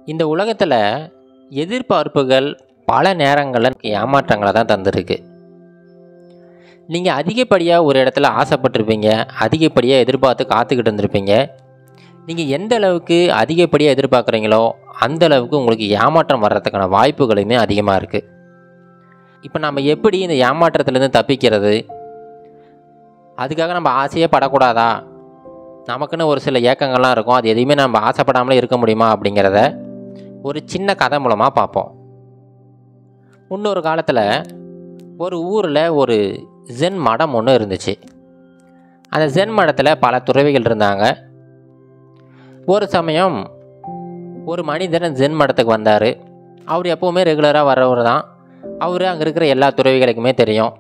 இந்த உலகத்தில் எதிர்பார்ப்புகள் பல நேரங்களில் ஏமாற்றங்களை தான் தந்திருக்கு நீங்கள் அதிகப்படியாக ஒரு இடத்துல ஆசைப்பட்டிருப்பீங்க அதிகப்படியாக எதிர்பார்த்து காத்துக்கிட்டு இருந்திருப்பீங்க நீங்கள் எந்த அளவுக்கு அதிகப்படியாக எதிர்பார்க்குறீங்களோ அந்த அளவுக்கு உங்களுக்கு ஏமாற்றம் வர்றதுக்கான வாய்ப்புகளுமே அதிகமாக இருக்குது இப்போ நம்ம எப்படி இந்த ஏமாற்றத்துலேருந்து தப்பிக்கிறது அதுக்காக நம்ம ஆசையே படக்கூடாதா நமக்குன்னு ஒரு சில ஏக்கங்கள்லாம் இருக்கும் அது எதையுமே நம்ம ஆசைப்படாமலே இருக்க முடியுமா அப்படிங்கிறத ஒரு சின்ன கதை மூலமாக பார்ப்போம் முன்னொரு காலத்தில் ஒரு ஊரில் ஒரு ஜென் மடம் ஒன்று இருந்துச்சு அந்த ஜென் மடத்தில் பல துறவிகள் இருந்தாங்க ஒரு சமயம் ஒரு மனிதன் ஜென் மடத்துக்கு வந்தார் அவர் எப்போவுமே ரெகுலராக வர்றவர் தான் அவர் அங்கே இருக்கிற எல்லா துறவிகளுக்குமே தெரியும்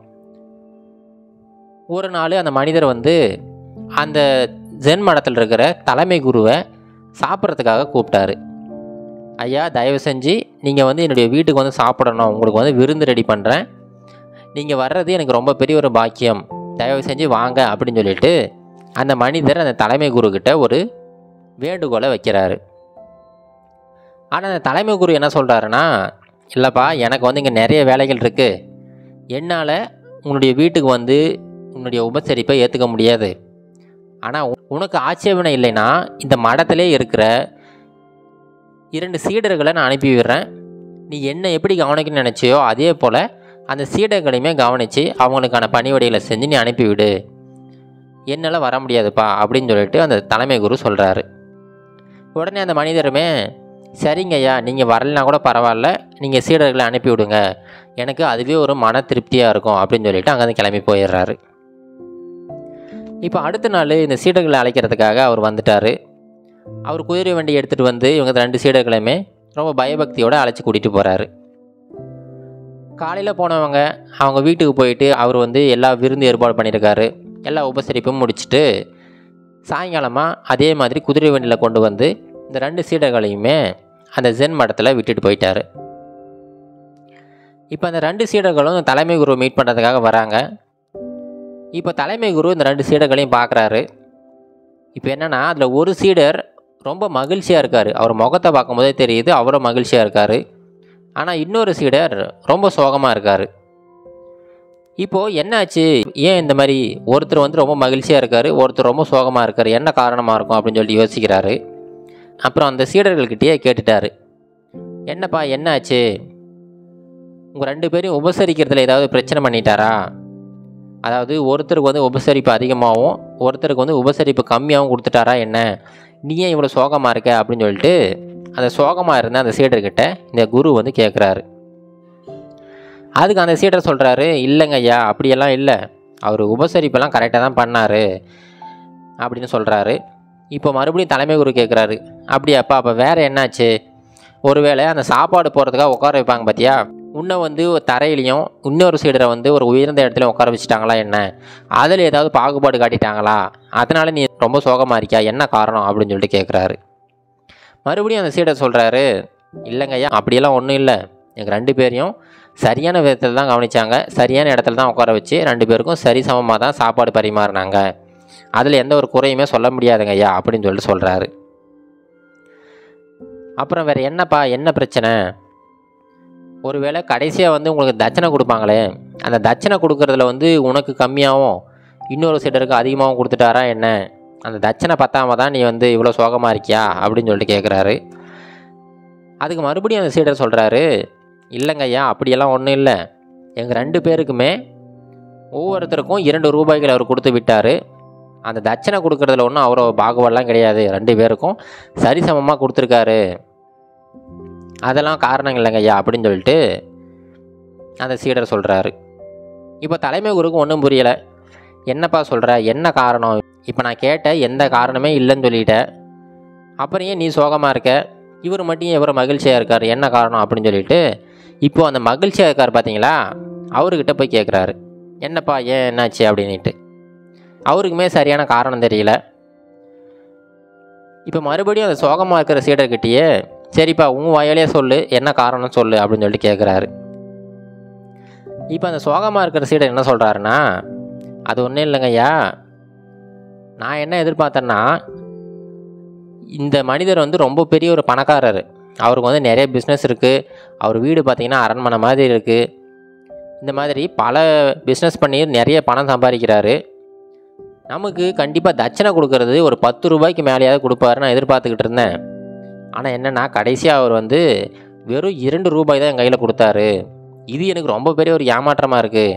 ஒரு நாள் அந்த மனிதர் வந்து அந்த ஜென் மடத்தில் இருக்கிற தலைமை குருவை சாப்பிட்றதுக்காக கூப்பிட்டாரு ஐயா தயவு செஞ்சு நீங்கள் வந்து என்னுடைய வீட்டுக்கு வந்து சாப்பிடணும் உங்களுக்கு வந்து விருந்து ரெடி பண்ணுறேன் நீங்கள் வர்றது எனக்கு ரொம்ப பெரிய ஒரு பாக்கியம் தயவு செஞ்சு வாங்க அப்படின்னு சொல்லிட்டு அந்த மனிதர் அந்த தலைமை குருக்கிட்ட ஒரு வேண்டுகோளை வைக்கிறாரு ஆனால் அந்த தலைமை குரு என்ன சொல்கிறாருன்னா இல்லைப்பா எனக்கு வந்து இங்கே நிறைய வேலைகள் இருக்குது என்னால் உன்னுடைய வீட்டுக்கு வந்து உன்னுடைய உபசரிப்பை ஏற்றுக்க முடியாது ஆனால் உனக்கு ஆட்சேபனை இல்லைன்னா இந்த மடத்திலே இருக்கிற இரண்டு சீடர்களை நான் அனுப்பி விடுறேன் நீ என்ன எப்படி கவனிக்கணும்னு நினச்சியோ அதே போல் அந்த சீடர்களையுமே கவனித்து அவங்களுக்கான பணிவடைகளை செஞ்சு நீ அனுப்பிவிடு என்னால் வர முடியாதுப்பா அப்படின்னு சொல்லிட்டு அந்த தலைமை குரு சொல்கிறாரு உடனே அந்த மனிதருமே சரிங்க ஐயா நீங்கள் வரலைனா கூட பரவாயில்ல நீங்கள் சீடர்களை அனுப்பி விடுங்க எனக்கு அதுவே ஒரு மன திருப்தியாக இருக்கும் அப்படின்னு சொல்லிட்டு அங்கேருந்து கிளம்பி போயிடுறாரு இப்போ அடுத்த நாள் இந்த சீடர்களை அழைக்கிறதுக்காக அவர் வந்துட்டார் அவர் குதிரை வண்டி எடுத்துகிட்டு வந்து இவங்க ரெண்டு சீடர்களையுமே ரொம்ப பயபக்தியோடு அழைச்சி கூட்டிகிட்டு போகிறாரு காலையில் போனவங்க அவங்க வீட்டுக்கு போயிட்டு அவர் வந்து எல்லா விருந்து ஏற்பாடு பண்ணியிருக்காரு எல்லா உபசரிப்பும் முடிச்சுட்டு சாயங்காலமாக அதே மாதிரி குதிரை வண்டியில் கொண்டு வந்து இந்த ரெண்டு சீடர்களையுமே அந்த ஜென் மடத்தில் விட்டுட்டு போயிட்டார் இப்போ அந்த ரெண்டு சீடர்களும் தலைமை குரு மீட் பண்ணுறதுக்காக வராங்க இப்போ தலைமை குரு இந்த ரெண்டு சீடர்களையும் பார்க்குறாரு இப்போ என்னென்னா அதில் ஒரு சீடர் ரொம்ப மகிழ்ச்சியாக இருக்கார் அவர் முகத்தை பார்க்கும்போதே தெரியுது அவரும் மகிழ்ச்சியாக இருக்கார் ஆனால் இன்னொரு சீடர் ரொம்ப சோகமாக இருக்கார் இப்போது என்னாச்சு ஏன் இந்த மாதிரி ஒருத்தர் வந்து ரொம்ப மகிழ்ச்சியாக இருக்கார் ஒருத்தர் ரொம்ப சோகமாக இருக்கார் என்ன காரணமாக இருக்கும் அப்படின்னு சொல்லிட்டு யோசிக்கிறாரு அப்புறம் அந்த சீடர்கள்கிட்டயே கேட்டுட்டாரு என்னப்பா என்னாச்சு உங்கள் ரெண்டு பேரையும் உபசரிக்கிறதுல ஏதாவது பிரச்சனை பண்ணிட்டாரா அதாவது ஒருத்தருக்கு வந்து உபசரிப்பு அதிகமாகவும் ஒருத்தருக்கு வந்து உபசரிப்பு கம்மியாகவும் கொடுத்துட்டாரா என்ன நீ ஏன் இவ்வளோ சோகமாக இருக்க அப்படின்னு சொல்லிட்டு அந்த சோகமாக இருந்த அந்த சீடர்கிட்ட இந்த குரு வந்து கேட்குறாரு அதுக்கு அந்த சீடர் சொல்கிறாரு இல்லைங்க ஐயா அப்படியெல்லாம் இல்லை அவர் உபசரிப்பெல்லாம் கரெக்டாக தான் பண்ணார் அப்படின்னு சொல்கிறாரு இப்போ மறுபடியும் தலைமை குரு கேட்குறாரு அப்படியாப்பா அப்போ வேறு என்னாச்சு ஒருவேளை அந்த சாப்பாடு போகிறதுக்காக உட்கார வைப்பாங்க பார்த்தியா உன்னை வந்து ஒரு தரையிலையும் இன்னொரு சீடரை வந்து ஒரு உயர்ந்த இடத்துல உட்கார வச்சுட்டாங்களா என்ன அதில் ஏதாவது பாகுபாடு காட்டிட்டாங்களா அதனால நீ ரொம்ப சோகமாக இருக்கியா என்ன காரணம் அப்படின்னு சொல்லிட்டு கேட்குறாரு மறுபடியும் அந்த சீடர் சொல்கிறாரு இல்லைங்க ஐயா அப்படியெல்லாம் ஒன்றும் இல்லை எங்கள் ரெண்டு பேரையும் சரியான விதத்தில் தான் கவனித்தாங்க சரியான இடத்துல தான் உட்கார வச்சு ரெண்டு பேருக்கும் சரி சமமாக தான் சாப்பாடு பரிமாறினாங்க அதில் எந்த ஒரு குறையுமே சொல்ல முடியாதுங்க ஐயா அப்படின்னு சொல்லிட்டு சொல்கிறாரு அப்புறம் வேறு என்னப்பா என்ன பிரச்சனை ஒருவேளை கடைசியாக வந்து உங்களுக்கு தட்சணை கொடுப்பாங்களே அந்த தட்சணை கொடுக்கறதுல வந்து உனக்கு கம்மியாகவும் இன்னொரு சீடருக்கு அதிகமாகவும் கொடுத்துட்டாரா என்ன அந்த தட்சணை பத்தாம தான் நீ வந்து இவ்வளோ சோகமாக இருக்கியா அப்படின்னு சொல்லிட்டு கேட்குறாரு அதுக்கு மறுபடியும் அந்த சீடர் சொல்கிறாரு இல்லைங்க ஐயா அப்படியெல்லாம் ஒன்றும் இல்லை எங்கள் ரெண்டு பேருக்குமே ஒவ்வொருத்தருக்கும் இரண்டு ரூபாய்கள் அவர் கொடுத்து விட்டார் அந்த தட்சணை கொடுக்கறதுல ஒன்றும் அவரோ பாகுபாடெலாம் கிடையாது ரெண்டு பேருக்கும் சரிசமமாக கொடுத்துருக்காரு அதெல்லாம் காரணம் இல்லைங்க ஐயா அப்படின்னு சொல்லிட்டு அந்த சீடர் சொல்கிறாரு இப்போ தலைமை குருக்கு ஒன்றும் புரியலை என்னப்பா சொல்கிற என்ன காரணம் இப்போ நான் கேட்ட எந்த காரணமே இல்லைன்னு சொல்லிட்டேன் அப்புறம் ஏன் நீ சோகமாக இருக்க இவர் மட்டும் ஏன் இவர் மகிழ்ச்சியாக இருக்கார் என்ன காரணம் அப்படின்னு சொல்லிட்டு இப்போ அந்த மகிழ்ச்சியாக இருக்கார் பார்த்தீங்களா அவர்கிட்ட போய் கேட்குறாரு என்னப்பா ஏன் என்னாச்சு அப்படின்ட்டு அவருக்குமே சரியான காரணம் தெரியல இப்போ மறுபடியும் அந்த சோகமாக இருக்கிற சீடர்கிட்டயே சரிப்பா உன் வாயாலே சொல்லு என்ன காரணம் சொல்லு அப்படின்னு சொல்லிட்டு கேட்குறாரு இப்போ அந்த சோகமாக இருக்கிற சீடர் என்ன சொல்கிறாருன்னா அது ஒன்றும் இல்லைங்க ஐயா நான் என்ன எதிர்பார்த்தேன்னா இந்த மனிதர் வந்து ரொம்ப பெரிய ஒரு பணக்காரர் அவருக்கு வந்து நிறைய பிஸ்னஸ் இருக்குது அவர் வீடு பார்த்திங்கன்னா அரண்மனை மாதிரி இருக்குது இந்த மாதிரி பல பிஸ்னஸ் பண்ணி நிறைய பணம் சம்பாதிக்கிறாரு நமக்கு கண்டிப்பாக தட்சணை கொடுக்கறது ஒரு பத்து ரூபாய்க்கு மேலேயாவது கொடுப்பாரு நான் எதிர்பார்த்துக்கிட்டு இருந்தேன் ஆனால் என்னென்னா கடைசியாக அவர் வந்து வெறும் இரண்டு ரூபாய் தான் என் கையில் கொடுத்தாரு இது எனக்கு ரொம்ப பெரிய ஒரு ஏமாற்றமாக இருக்குது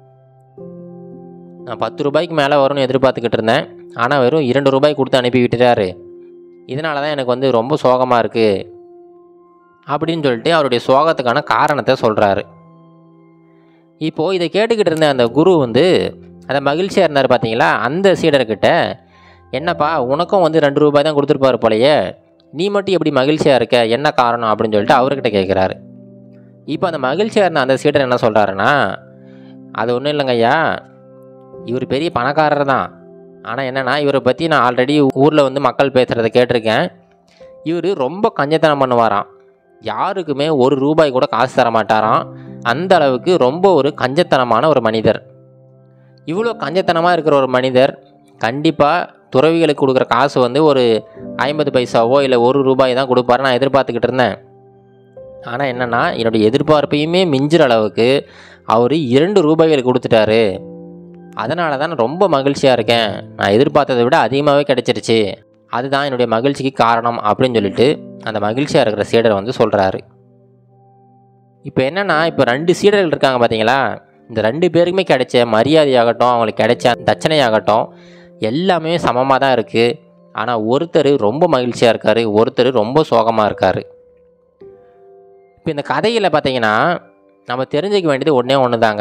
நான் பத்து ரூபாய்க்கு மேலே வரும்னு எதிர்பார்த்துக்கிட்டு இருந்தேன் ஆனால் வெறும் இரண்டு ரூபாய் கொடுத்து அனுப்பி விட்டுட்டாரு இதனால தான் எனக்கு வந்து ரொம்ப சோகமாக இருக்குது அப்படின்னு சொல்லிட்டு அவருடைய சோகத்துக்கான காரணத்தை சொல்கிறாரு இப்போது இதை கேட்டுக்கிட்டு இருந்த அந்த குரு வந்து அந்த மகிழ்ச்சியாக இருந்தார் பார்த்தீங்களா அந்த சீடர்கிட்ட என்னப்பா உனக்கும் வந்து ரெண்டு ரூபாய் தான் கொடுத்துருப்பாரு போலையே நீ மட்டும் எப்படி மகிழ்ச்சியாக இருக்க என்ன காரணம் அப்படின்னு சொல்லிட்டு அவர்கிட்ட கேட்குறாரு இப்போ அந்த மகிழ்ச்சியாக இருந்த அந்த சீடர் என்ன சொல்கிறாருன்னா அது ஒன்றும் இல்லைங்க ஐயா இவர் பெரிய பணக்காரர் தான் ஆனால் என்னென்னா இவரை பற்றி நான் ஆல்ரெடி ஊரில் வந்து மக்கள் பேசுகிறத கேட்டிருக்கேன் இவர் ரொம்ப கஞ்சத்தனம் பண்ணுவாராம் யாருக்குமே ஒரு ரூபாய் கூட காசு தர மாட்டாராம் அந்த அளவுக்கு ரொம்ப ஒரு கஞ்சத்தனமான ஒரு மனிதர் இவ்வளோ கஞ்சத்தனமாக இருக்கிற ஒரு மனிதர் கண்டிப்பாக துறவிகளுக்கு கொடுக்குற காசு வந்து ஒரு ஐம்பது பைசாவோ இல்லை ஒரு ரூபாய் தான் கொடுப்பாரு நான் எதிர்பார்த்துக்கிட்டு இருந்தேன் ஆனால் என்னென்னா என்னுடைய எதிர்பார்ப்பையுமே மிஞ்சுற அளவுக்கு அவர் இரண்டு ரூபாய்கள் கொடுத்துட்டாரு அதனால தான் நான் ரொம்ப மகிழ்ச்சியாக இருக்கேன் நான் எதிர்பார்த்ததை விட அதிகமாகவே கிடைச்சிருச்சு அதுதான் என்னுடைய மகிழ்ச்சிக்கு காரணம் அப்படின்னு சொல்லிட்டு அந்த மகிழ்ச்சியாக இருக்கிற சீடர் வந்து சொல்கிறாரு இப்போ என்னென்னா இப்போ ரெண்டு சீடர்கள் இருக்காங்க பார்த்தீங்களா இந்த ரெண்டு பேருக்குமே கிடைச்ச மரியாதையாகட்டும் அவங்களுக்கு கிடைச்ச தட்சணையாகட்டும் எல்லாமே சமமாக தான் இருக்குது ஆனால் ஒருத்தர் ரொம்ப மகிழ்ச்சியாக இருக்கார் ஒருத்தர் ரொம்ப சோகமாக இருக்கார் இப்போ இந்த கதையில் பார்த்தீங்கன்னா நம்ம தெரிஞ்சுக்க வேண்டியது ஒன்றே ஒன்று தாங்க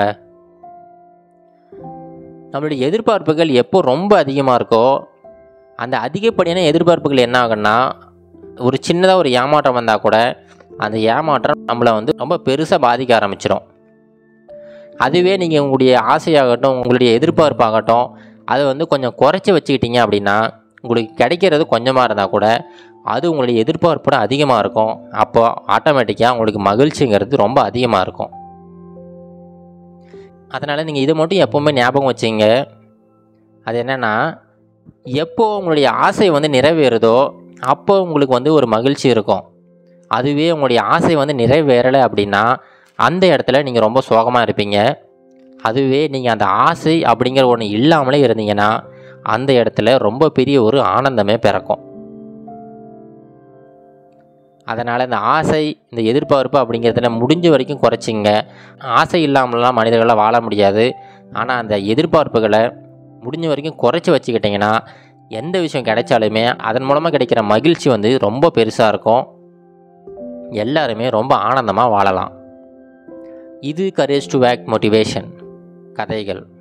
நம்மளுடைய எதிர்பார்ப்புகள் எப்போ ரொம்ப அதிகமாக இருக்கோ அந்த அதிகப்படியான எதிர்பார்ப்புகள் என்ன ஆகுன்னா ஒரு சின்னதாக ஒரு ஏமாற்றம் வந்தால் கூட அந்த ஏமாற்றம் நம்மளை வந்து ரொம்ப பெருசாக பாதிக்க ஆரம்பிச்சிடும் அதுவே நீங்கள் உங்களுடைய ஆசையாகட்டும் உங்களுடைய எதிர்பார்ப்பாகட்டும் அதை வந்து கொஞ்சம் குறைச்சி வச்சுக்கிட்டீங்க அப்படின்னா உங்களுக்கு கிடைக்கிறது கொஞ்சமாக இருந்தால் கூட அது உங்களுடைய எதிர்பார்ப்போட அதிகமாக இருக்கும் அப்போ ஆட்டோமேட்டிக்காக உங்களுக்கு மகிழ்ச்சிங்கிறது ரொம்ப அதிகமாக இருக்கும் அதனால் நீங்கள் இதை மட்டும் எப்போவுமே ஞாபகம் வச்சுங்க அது என்னென்னா எப்போ உங்களுடைய ஆசை வந்து நிறைவேறுதோ அப்போ உங்களுக்கு வந்து ஒரு மகிழ்ச்சி இருக்கும் அதுவே உங்களுடைய ஆசை வந்து நிறைவேறலை அப்படின்னா அந்த இடத்துல நீங்கள் ரொம்ப சோகமாக இருப்பீங்க அதுவே நீங்கள் அந்த ஆசை அப்படிங்கிற ஒன்று இல்லாமலே இருந்தீங்கன்னா அந்த இடத்துல ரொம்ப பெரிய ஒரு ஆனந்தமே பிறக்கும் அதனால் இந்த ஆசை இந்த எதிர்பார்ப்பு அப்படிங்கிறதுல முடிஞ்ச வரைக்கும் குறைச்சிங்க ஆசை இல்லாமலாம் மனிதர்களால் வாழ முடியாது ஆனால் அந்த எதிர்பார்ப்புகளை முடிஞ்ச வரைக்கும் குறைச்சி வச்சுக்கிட்டிங்கன்னா எந்த விஷயம் கிடைச்சாலுமே அதன் மூலமாக கிடைக்கிற மகிழ்ச்சி வந்து ரொம்ப பெருசாக இருக்கும் எல்லாருமே ரொம்ப ஆனந்தமாக வாழலாம் இது கரேஜ் டு வேக் மோட்டிவேஷன் கதைகள்